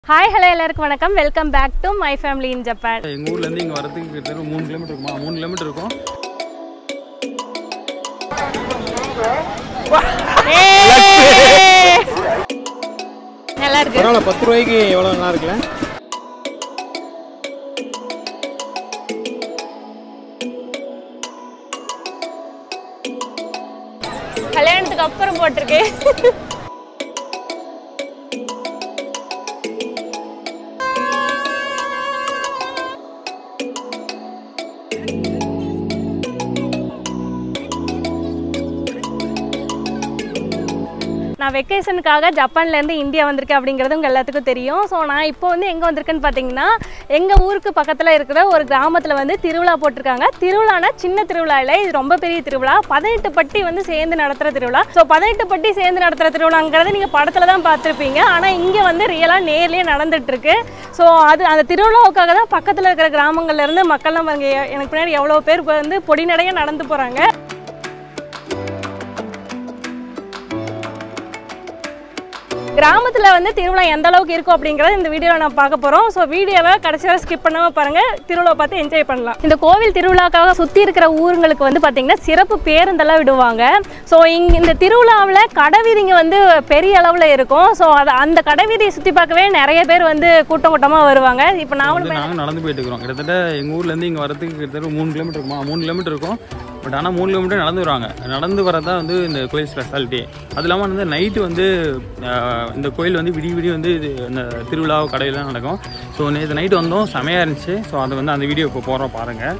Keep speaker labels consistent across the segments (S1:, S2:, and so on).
S1: Hi hello எல்லாருக்கும் வணக்கம் welcome back to my family in Japan
S2: எங்கள் ஊர்லேருந்து இங்கே வரதுக்கு கிட்டத்தட்ட மூணு கிலோமீட்டர் இருக்குமா மூணு கிலோமீட்டர் இருக்கும்
S1: நல்லா இருக்கு
S3: பரவாயில்ல பத்து ரூபாய்க்கு எவ்வளோ நல்லா இருக்குல்ல
S1: கல்யாணத்துக்கு அப்புறம் போட்டிருக்கு நான் வெக்கேஷனுக்காக ஜப்பான்லேருந்து இந்தியா வந்திருக்கேன் அப்படிங்கிறது உங்கள் எல்லாத்துக்கும் தெரியும் ஸோ நான் இப்போ வந்து எங்கே வந்திருக்கேன்னு பார்த்தீங்கன்னா எங்கள் ஊருக்கு பக்கத்தில் இருக்கிற ஒரு கிராமத்தில் வந்து திருவிழா போட்டிருக்காங்க திருவிழானா சின்ன திருவிழா இல்லை இது ரொம்ப பெரிய திருவிழா பதினெட்டு பட்டி வந்து சேர்ந்து நடத்துகிற திருவிழா ஸோ பதினெட்டு பட்டி சேர்ந்து நடத்துகிற திருவிழாங்கிறது நீங்கள் படத்தில் தான் பார்த்துருப்பீங்க ஆனால் இங்கே வந்து ரியலாக நேர்லேயே நடந்துட்டு இருக்கு ஸோ அது அந்த திருவிழாவுக்காக தான் பக்கத்தில் இருக்கிற கிராமங்கள்ல இருந்து மக்கள்லாம் பாருங்க எனக்கு பின்னாடி எவ்வளோ பேர் இப்ப வந்து பொடிநடையாக நடந்து போகிறாங்க கிராமத்தில் வந்து திருவிழா எந்த அளவுக்கு இருக்கும் அப்படிங்கிறத இந்த வீடியோவில் நான் பார்க்க போகிறோம் ஸோ வீடியோவை கடைசி வரை ஸ்கிப் பண்ணாமல் பாருங்கள் திருவிழா பார்த்து என்ஜாய் பண்ணலாம் இந்த கோவில் திருவிழாக்காக சுற்றி இருக்கிற ஊருங்களுக்கு வந்து பார்த்திங்கன்னா சிறப்பு பேருந்தெல்லாம் விடுவாங்க ஸோ இங்கே இந்த திருவிழாவில் கடைவீதிங்க வந்து பெரிய அளவில் இருக்கும் ஸோ அது அந்த கடைவீதியை சுற்றி பார்க்கவே நிறைய பேர் வந்து கூட்டம் கூட்டமாக வருவாங்க இப்போ நான்
S2: வந்து நாங்கள் நடந்து போயிட்டு இருக்கிறோம் கிட்டத்தட்ட எங்கள் ஊர்லேருந்து இங்கே வரதுக்கு கிட்டத்தட்ட மூணு கிலோமீட்டர் இருக்குமா மூணு கிலோமீட்டர் இருக்கும் பட் ஆனால் மூணு கிலோமீட்டர் நடந்து வருவாங்க நடந்து வரதான் வந்து இந்த கோயில் ஸ்பெஷாலிட்டி அது இல்லாமல் வந்து நைட்டு வந்து ஆஹ், இந்த கோயில் வந்து விடிய விடிய வந்து இது இந்த திருவிழா கடையெல்லாம் நடக்கும் ஸோ நேற்று நைட்டு வந்தோம் செமையாக இருந்துச்சு ஸோ அதை வந்து அந்த வீடியோ இப்போ போகிறோம் பாருங்கள்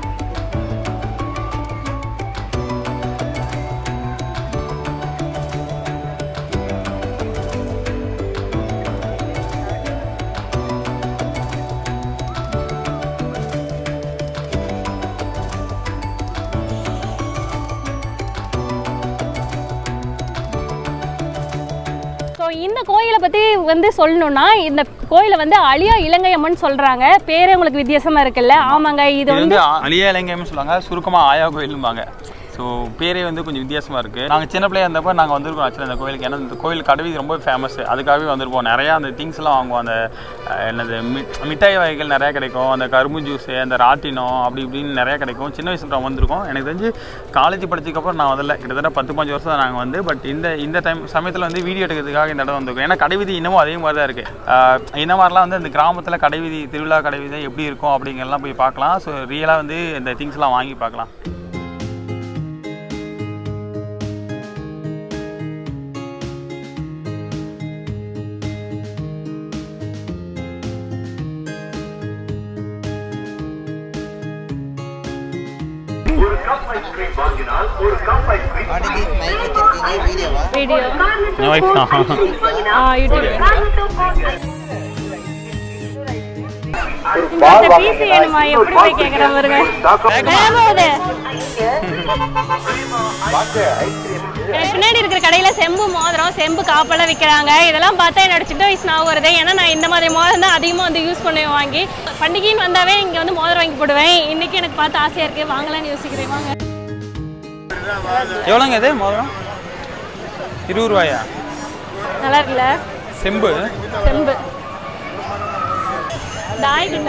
S1: ஸோ இந்த கோயிலை பற்றி வந்து சொல்லணும்னா இந்த கோயிலை வந்து அழியா இலங்கை அம்மன் சொல்கிறாங்க பேரே உங்களுக்கு வித்தியாசமாக இருக்குல்ல ஆமாங்க இது
S2: இது
S1: வந்து
S2: வந்து அழியா இலங்கைன்னு சொல்லுவாங்க சுருக்கமாக ஆயா கோயிலும்பாங்க ஸோ பேரே வந்து கொஞ்சம் வித்தியாசமாக இருக்குது நாங்கள் சின்ன பிள்ளையா இருந்தப்போ நாங்கள் வந்திருக்கோம் ஆக்சுவலாக இந்த கோயிலுக்கு ஏன்னா இந்த கோயில் கடவி ரொம்ப ஃபேமஸ் அதுக்காகவே வந்திருப்போம் நிறையா அந்த திங்ஸ் எல்லாம் வாங்குவோம் அந்த அஹ், என்னது மி- மிட்டாய் வகைகள் நிறையா கிடைக்கும் அந்த கரும்பு ஜூஸு அந்த ராட்டினம் அப்படி இப்படின்னு நிறையா கிடைக்கும் சின்ன வயசுல நான் வந்திருக்கோம் எனக்கு தெரிஞ்சு காலேஜ் படிச்சதுக்கப்புறம் நான் வரல கிட்டத்தட்ட பத்து பாஞ்சு வருஷம் நாங்கள் வந்து பட் இந்த இந்த டைம் சமயத்தில் வந்து வீடியோ எடுக்கிறதுக்காக இந்த இடம் வந்திருக்கோம் ஏன்னா கடைவீதி இன்னமும் அதே மாதிரி தான் இருக்குது இந்த மாதிரிலாம் வந்து இந்த கிராமத்தில் கடைவீதி திருவிழா கடைவீதி எப்படி இருக்கும் அப்படிங்கிறலாம் போய் பார்க்கலாம் ஸோ ரியலாக வந்து இந்த திங்ஸ்லாம் வாங்கி பார்க்கலாம்
S1: வீடியோ
S2: என் ஒய்ஃப் தான்
S1: ஆ யூடியூப் இந்த பிசி வேணுமா எப்படி போய் கேட்குறேன் பாருங்க வேகமாகுது. எனக்கு பின்னாடி இருக்கிற கடையில செம்பு மோதிரம் செம்பு காப்பெல்லாம் விற்கிறாங்க இதெல்லாம் பார்த்தா என்னோட சின்ன வயசு ஞாபகம் வருது ஏன்னா நான் இந்த மாதிரி மோதிரம் தான் அதிகமாக வந்து யூஸ் பண்ணுவேன் வாங்கி பண்டிகைன்னு வந்தாவே இங்கே வந்து மோதிரம் வாங்கி போடுவேன் இன்னைக்கு எனக்கு பார்த்து ஆசையாக இருக்கு வாங்கலாம்னு யோசிக்கிறேன் வாங்க
S2: எவ்வளோங்க இது மோதிரம் இருபது ரூபாயா
S1: நல்லா இருக்குல்ல
S2: செம்பு
S1: செம்பு தாய் கிட்ட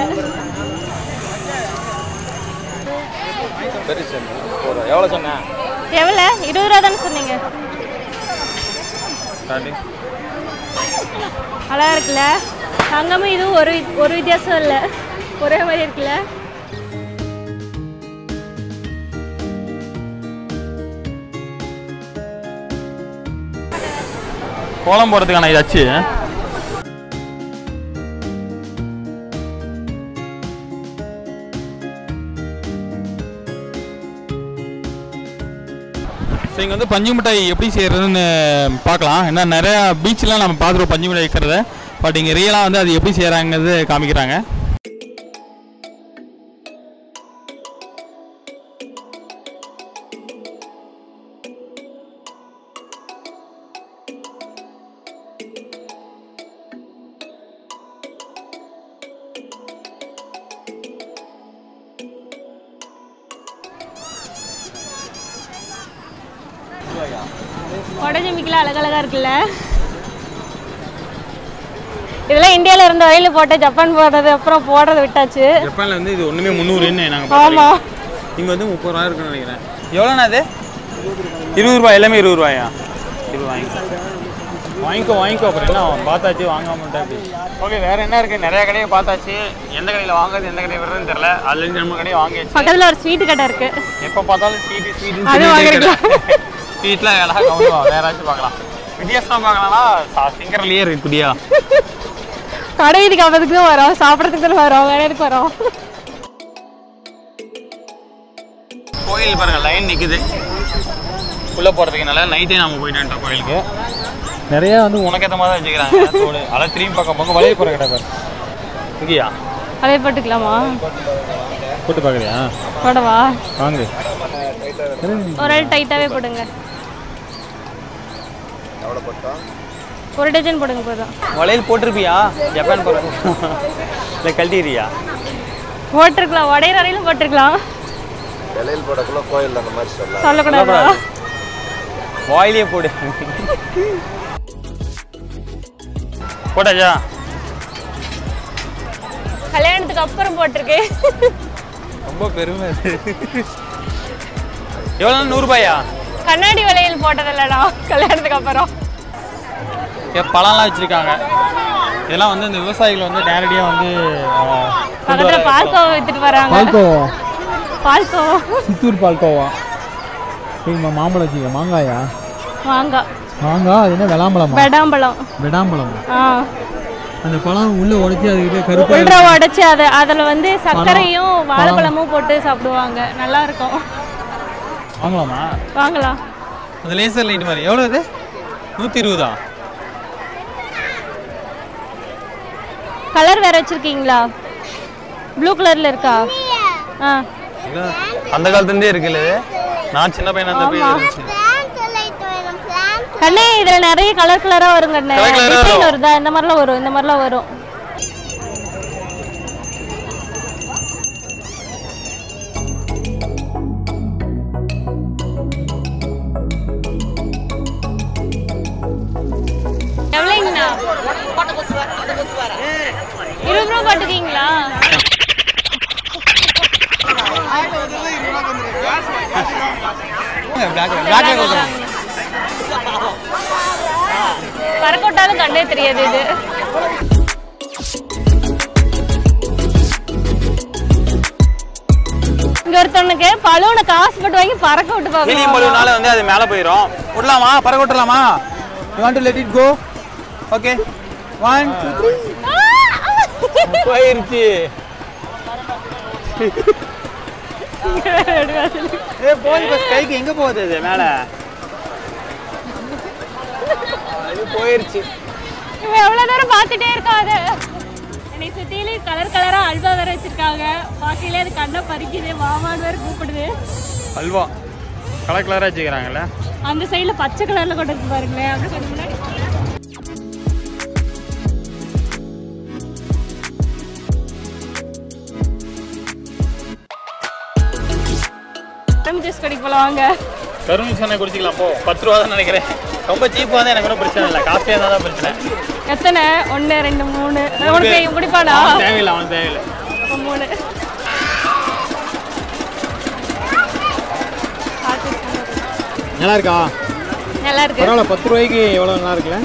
S3: பெரிய செம்பு எவ்வளோ சொன்னேன்
S1: எவ்வளோ இருபது ரூபா தானே சொன்னீங்க
S2: ஸ்டார்டிங்
S1: அழகா இருக்குல்ல தங்கமும் இதுவும் ஒரு வி- ஒரு வித்தியாசம் இல்லை ஒரே மாதிரி இருக்குல்ல
S2: கோலம் போடுறதுக்கான இதாச்சு ஸோ இங்கே வந்து பஞ்சு மிட்டாய் எப்படி செய்கிறதுன்னு பார்க்கலாம் ஏன்னா நிறையா பீச்லாம் நம்ம பார்த்துருவோம் பஞ்சு மிட்டாய் இருக்கிறத பட் இங்கே ரியலாக வந்து அது எப்படி செய்கிறாங்கிறது காமிக்கிறாங்க
S1: கொடை ஜமிக்கெல்லாம் அழகழகா இருக்குல்ல இதெல்லாம் இந்தியால இருந்த வரையில போட்டு ஜப்பான் போடுறது அப்புறம் போடுறது விட்டாச்சு
S2: ஜப்பானில் வந்து இது ஒன்றுமே முந்நூறுன்னு நாங்கள்
S1: ஆமா
S2: இங்கே வந்து முப்பது ரூபா இருக்குன்னு நினைக்கிறேன் எவ்வளோண்ணா அது இருபது ரூபாய் எல்லாமே இருபது ரூபாயா இருபது வாங்கிக்கோ வாங்கிக்கோ வாங்கிக்கோ அப்புறம் என்ன பார்த்தாச்சு வாங்காம அப்படி ஓகே வேற என்ன இருக்கு நிறைய கடையை பார்த்தாச்சு எந்த கடையில் வாங்குறது எந்த கடையில் விடுறதுன்னு தெரியல அதுல நம்ம கடையை வாங்கியாச்சு
S1: பக்கத்துல ஒரு ஸ்வீட் கடை இருக்கு
S2: எப்போ பார்த்தாலும் ஸ்வீட்டு ஸ்வீட்டு
S1: அது வாங்கிக்கலாம்.
S2: ஸ்வீட்லாம் வேணா கவனிவா வேற ஏதாச்சும் பார்க்கலாம் வித்தியாசம் பார்க்கலாம்னா சிங்கர்லேயே இருக்கு குடியா
S1: கடை வீதிக்கு அப்பதுக்கு தான் வரோம் சாப்பிட்றதுக்கு தான் வரோம் வேற எதுக்கு வரோம்
S2: கோயில் பாருங்க லைன் நிக்குது உள்ள போறதுக்கு நல்லா நைட்டே நம்ம போயிட்டு வந்துட்டோம் கோயிலுக்கு நிறைய வந்து உனக்கு ஏற்ற மாதிரி தான் வச்சுக்கிறாங்க தோடு அதை திரும்பி பக்கம் பக்கம் வளைய போற கடை பாரு இங்கேயா
S1: அதே போட்டுக்கலாமா
S2: போட்டு பார்க்குறியா
S1: போடவா
S2: வாங்கு
S1: ஒரு டைட்டாவே போடுங்க ஒரு டஜன் போடுங்க போதும்
S2: வளையல் போட்டிருப்பியா ஜப்பான் போகிறது இல்லை கழட்டிடுறியா
S1: போட்டிருக்கலாம் உடையிற வரையிலும் போட்டிருக்கலாம்
S4: இலையில் போடக்குள்ள கோயில் அந்த மாதிரி சொல்லலாம்
S1: சொல்லக்கூடாதா
S2: வாயிலே போடு போட்டாச்சா
S1: கல்யாணத்துக்கு அப்புறம் போட்டிருக்கேன்
S2: ரொம்ப பெருமை எவ்வளோ நூறுபாயா
S1: கண்ணாடி வளையல் போட்டதில்லடா கல்யாணத்துக்கு அப்புறம்
S2: ஏன் பழம்லாம் வச்சுருக்காங்க இதெல்லாம் வந்து இந்த விவசாயிகள் வந்து நேரடியாக வந்து ஆஹ், கொண்டு
S1: பக்கத்துல
S2: வர-
S1: பால்கோவா வித்துட்டு வராங்க
S3: பால்கோவா
S1: பால்கோவா
S3: சித்தூர் பால்கோவா சரிம்மா மாம்பழம் வச்சுக்க மாங்காயா
S1: மாங்காய்
S3: மாங்காய் அது என்ன விளாம்பழமா
S1: வெடாம்பழம்
S3: விடாம்பழம்
S1: ஆ
S3: அந்த பழம் உள்ள உடைச்சி அதுக்கிட்ட கருப்பா
S1: உள்ற உடைச்சு அதை அதில் வந்து சர்க்கரையும் வாழைப்பழமும் போட்டு சாப்பிடுவாங்க நல்லா இருக்கும்
S2: வாங்கலாமா
S1: வாங்கலாம்
S2: அந்த லேசர் லைட் மாதிரி எவ்வளோ இது நூற்றி இருபதா
S1: கலர் வேற வச்சிருக்கீங்களா ப்ளூ கலர்ல இருக்கா ஆ
S2: அந்த காலத்துலேருந்தே இருக்குல்ல இது நான் சின்ன பையனா அந்த போய் இருந்துச்சு
S1: கண்ணே இதுல நிறைய கலர் கலரா வரும் கண்ணே
S2: Colour colour ஆ
S1: டிசைன்
S2: வரும்.
S1: வருதா இந்த மாதிரிலாம் வரும் இந்த மாதிரிலாம் வரும் எவ்வளோங்கண்ணா இருபது ரூபா போட்டுக்கீங்களா பறக்கோட்டாலும் கண்டே தெரியாது இது இங்க ஒருத்தவனுக்கு பலூனை காசு போட்டு வாங்கி பறக்க விட்டு
S2: ஹீலியம்
S1: பார்க்கணும்
S2: பலூனால வந்து அது மேலே போயிடும் விடலாமா பறக்க விட்டுலாமா you want to let it go okay one two three போயிருச்சு ஏ போய் பஸ் கைக்கு எங்க போகுது இது மேல இது போயிருச்சு
S1: இவன் எவ்வளவு நேரம் பார்த்துட்டே இருக்காது என்னை சுத்தியிலே கலர் கலரா அல்வா வேற வச்சிருக்காங்க பார்க்கல அது கண்ணை பறிக்குது மாமான்னு வேற கூப்பிடுது
S2: அல்வா கலர் கலராக வச்சுக்கிறாங்கல்ல
S1: அந்த சைடுல பச்சை கலர்ல கொண்டு வந்து பாருங்களேன் அப்படி கொஞ்சம் முன்னாடி ஜூஸ் கடைக்கு போலாம் வாங்க
S2: கரும்பு சொன்ன குடிச்சிக்கலாம் போ பத்து ரூபா தான் நினைக்கிறேன் ரொம்ப சீப்பாக தான் எனக்கு ஒன்றும் பிரச்சனை இல்லை காஸ்ட்லியாக இருந்தால் தான் பிரச்சனை
S1: எத்தனை ஒன்று ரெண்டு மூணு உனக்கு குடிப்பாடா
S2: அவனுக்கு தேவையில்லை அவனுக்கு தேவையில்லை
S1: அப்ப மூணு
S3: நல்லா இருக்கா
S1: நல்லா இருக்கு
S3: பரவாயில்ல பத்து ரூபாய்க்கு எவ்வளோ நல்லா இருக்குல்ல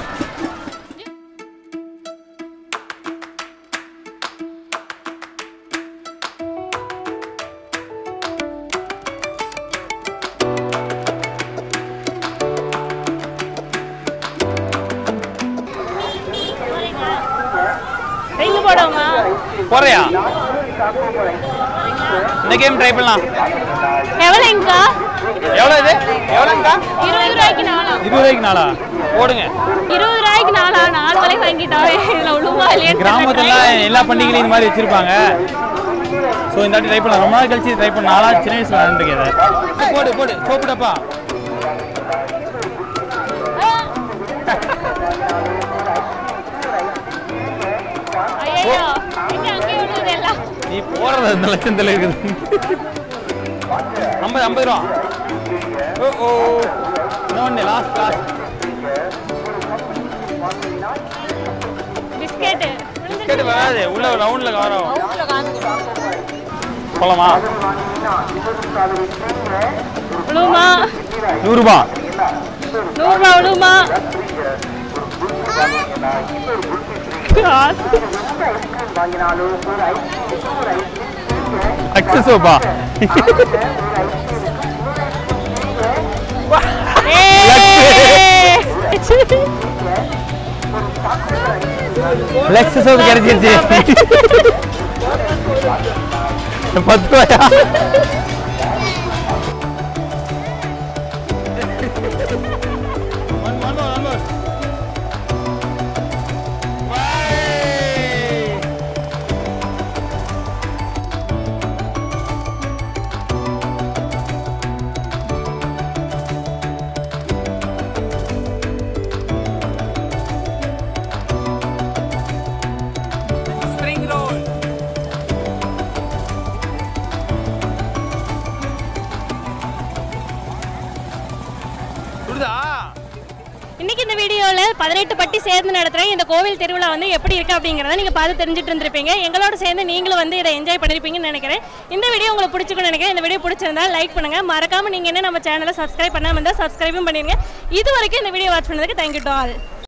S1: ரிங் போடுவோமா
S2: போறியா இந்த கேம் ட்ரை பண்ணலாம்
S1: எவ்வளோங்கக்கா
S2: எவ்வளோ இது எவ்வளோங்கக்கா
S1: இருபது ரூபாய்க்கு நாளா
S2: இருபது ரூபாய்க்கு நாளா போடுங்க
S1: இருபது ரூபாய்க்கு நாளா நாலு வரை வாங்கிட்டா இதுல விழுமா இல்லையான்னு
S2: கிராமத்துல எல்லா பண்டிகையும் இந்த மாதிரி வச்சிருப்பாங்க ஸோ இந்த வாட்டி ட்ரை பண்ணலாம் ரொம்ப நாள் கழிச்சு ட்ரை பண்ண நாளா சின்ன வயசுல நடந்துருக்கு இதை போடு போடு சோப்புடப்பா
S1: ஐயோ இங்க அங்கேயே விழுது எல்லாம்
S2: நீ போறது இந்த லட்சத்தில் இருக்குது ஐம்பது ஐம்பது ரூபா ஓ ஓ இன்னொன்று லாஸ்ட் லாஸ்ட்
S1: பிஸ்கெட்டு
S2: டிக்கெட் வராது உள்ள ரவுண்டில் கவர் ஆகும் போலாமா
S1: விழுவுமா
S2: நூறுரூபா
S1: நூறுரூவா விழுவுமா காசு.
S2: அக்சஸோப்பா
S1: ஏய்.
S2: லெக்ஸ் சோப் கிடைச்சிருச்சு பத்து ரூபாயா ஸ்ப்ரிங் ரோல் சுடுதா
S1: இன்னைக்கு இந்த வீடியோவில் பதினெட்டு பட்டி சேர்ந்து நடத்துகிற இந்த கோவில் திருவிழா வந்து எப்படி இருக்குது அப்படிங்கிறத நீங்கள் பார்த்து தெரிஞ்சுட்டு இருந்திருப்பீங்க எங்களோட சேர்ந்து நீங்களும் வந்து இதை என்ஜாய் பண்ணியிருப்பீங்கன்னு நினைக்கிறேன் இந்த வீடியோ உங்களுக்கு பிடிச்சிக்கும்னு நினைக்கிறேன் இந்த வீடியோ பிடிச்சிருந்தா லைக் பண்ணுங்கள் மறக்காமல் நீங்கள் என்ன நம்ம சேனலை சப்ஸ்கிரைப் பண்ணாமல் இருந்தால் சப்ஸ்கிரைபும் பண்ணிடுங்க இது வரைக்கும் இந்த வீடியோ வாட்ச் பண்ணதுக்கு தேங்க்யூ டு ஆல்